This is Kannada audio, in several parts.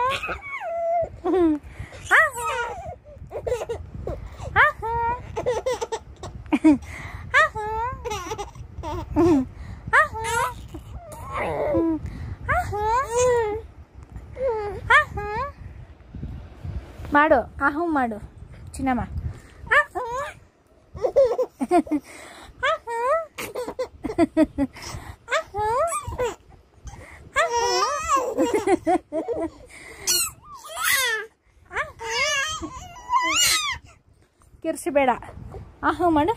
ಮಾಡು ಆಹು ಮಾಡು ಚಿನ್ನಮ್ಮ ಕಿರ್ಸಿಬೇಡ ಆಹು ಮಾಡು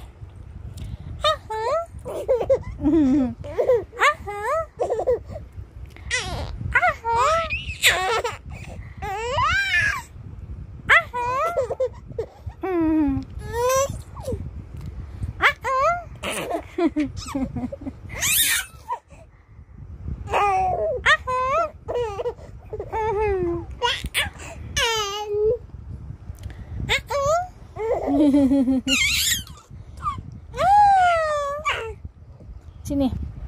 ಚಿನ್ನಿ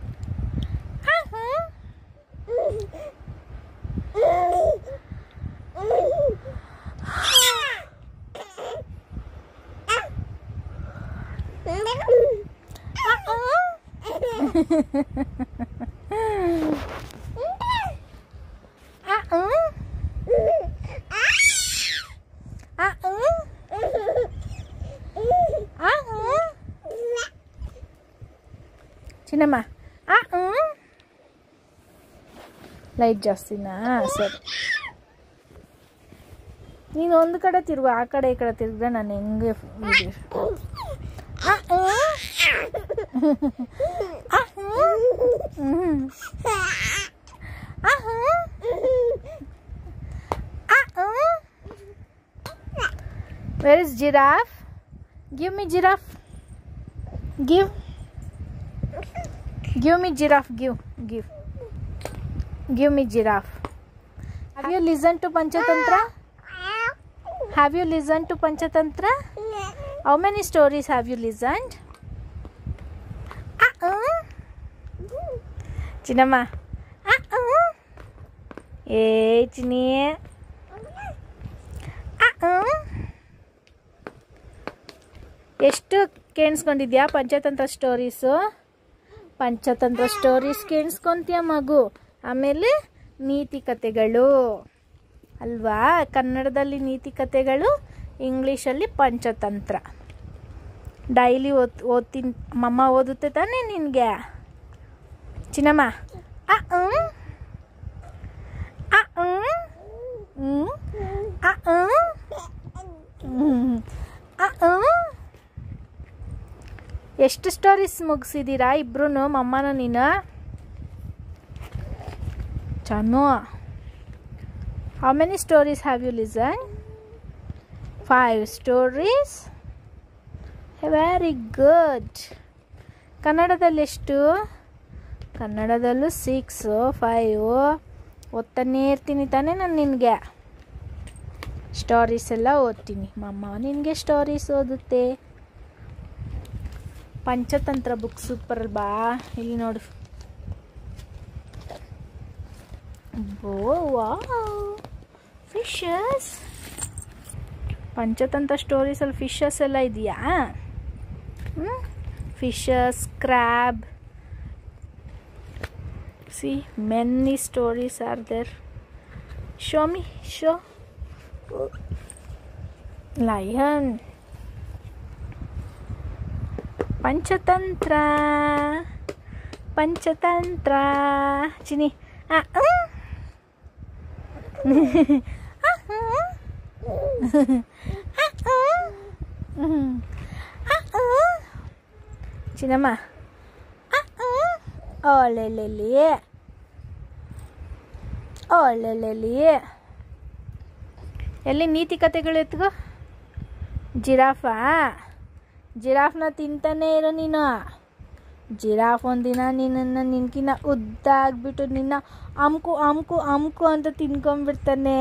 ಚಿನ್ನಮ್ಮ ಲೈಟ್ ಜಾಸ್ತಿನಾ ಸರಿ ನೀನು ಒಂದು ಕಡೆ ತಿರುಗು ಆ ಕಡೆ ಈ ಕಡೆ ತಿರುಗಿದ್ರೆ ನಾನು ಹೆಂಗೆ ಇದು Where is giraffe? Give me giraffe. Give. Give me giraffe. Give. Give. Give me giraffe. Have you listened to Panchatantra? Have you listened to Panchatantra? How many stories have you listened? Uh-uh. ಚಿನ್ನಮ್ಮ ಏ ಚಿನ್ನಿ ಎಷ್ಟು ಕೇಳಿಸ್ಕೊಂಡಿದ್ಯಾ ಪಂಚತಂತ್ರ ಸ್ಟೋರೀಸು ಪಂಚತಂತ್ರ ಸ್ಟೋರೀಸ್ ಕೇಳಿಸ್ಕೊಂತೀಯ ಮಗು ಆಮೇಲೆ ನೀತಿ ಕಥೆಗಳು ಅಲ್ವಾ ಕನ್ನಡದಲ್ಲಿ ನೀತಿ ಕಥೆಗಳು ಇಂಗ್ಲೀಷಲ್ಲಿ ಪಂಚತಂತ್ರ ಡೈಲಿ ಓದ್ ಓದ್ತೀನಿ ಮಮ್ಮ ಓದುತ್ತೆ ತಾನೇ ನಿನಗೆ ಚಿನ್ನಮ್ಮ ಅ ಹ್ಮ್ ಅ ಹ್ಮ್ ಹ್ಮ್ ಅ ಹ್ಮ್ ಹ್ಮ್ ಅ ಹ್ಮ್ ಎಷ್ಟು ಸ್ಟೋರೀಸ್ ಮುಗಿಸಿದ್ದೀರಾ ಇಬ್ರು ಮಮ್ಮನ ನೀನು Channu how many stories have you listen five stories very good ಕನ್ನಡದಲ್ಲಿ ಎಷ್ಟು ಕನ್ನಡದಲ್ಲೂ ಸಿಕ್ಸು ಫೈವ್ ಓದ್ತಾನೇ ಇರ್ತೀನಿ ತಾನೇ ನಾನು ನಿನಗೆ ಸ್ಟೋರೀಸ್ ಎಲ್ಲ ಓದ್ತೀನಿ ಮಮ್ಮ ನಿನಗೆ ಸ್ಟೋರೀಸ್ ಓದುತ್ತೆ ಪಂಚತಂತ್ರ ಬುಕ್ ಸೂಪರ್ ಬಾ ಇಲ್ಲಿ ನೋಡು ಓ ವಾ ಫಿಶಸ್ ಪಂಚತಂತ್ರ ಸ್ಟೋರೀಸಲ್ಲಿ ಫಿಶಸ್ ಎಲ್ಲ ಇದೆಯಾ fishes crab see many stories are there show me show lion Panchatantra Panchatantra Chini ಆ, ಆ. ಆ, ಆ. ಆ, ಆ. ಹ್ಮ್. ಆ, ಆ. ಚಿನ್ನಮ್ಮ ಆ, ಆ. ಒಳ್ಳೆಲ್ಲಿ ಒಳ್ಳೆಲ್ಲಿ ಎಲ್ಲಿ ನೀತಿ ಕಥೆಗಳು ಎತ್ಕೋ ಜಿರಾಫಾ ಜಿರಾಫ್ನ ತಿಂತಾನೆ ಇರೋ ನೀನು ಜಿರಾಫ್ ಒಂದಿನ ನಿನ್ನನ್ನು ನಿನ್ಕಿನ್ನ ಉದ್ದ ಆಗ್ಬಿಟ್ಟು ನಿನ್ನ ಅಮ್ಕು ಅಮ್ಕು ಅಮ್ಕು ಅಂತ ತಿನ್ಕೊಂಡ್ಬಿಡ್ತಾನೆ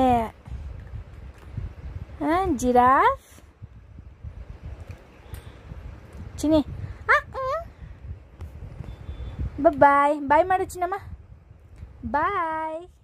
ಹಾಂ ಜಿರಾಫ್ ಚಿನಿ ಬಾಯ್ ಬಾಯ್ ಮಾಡು ಚಿನ್ನಮ್ಮ ಬಾಯ್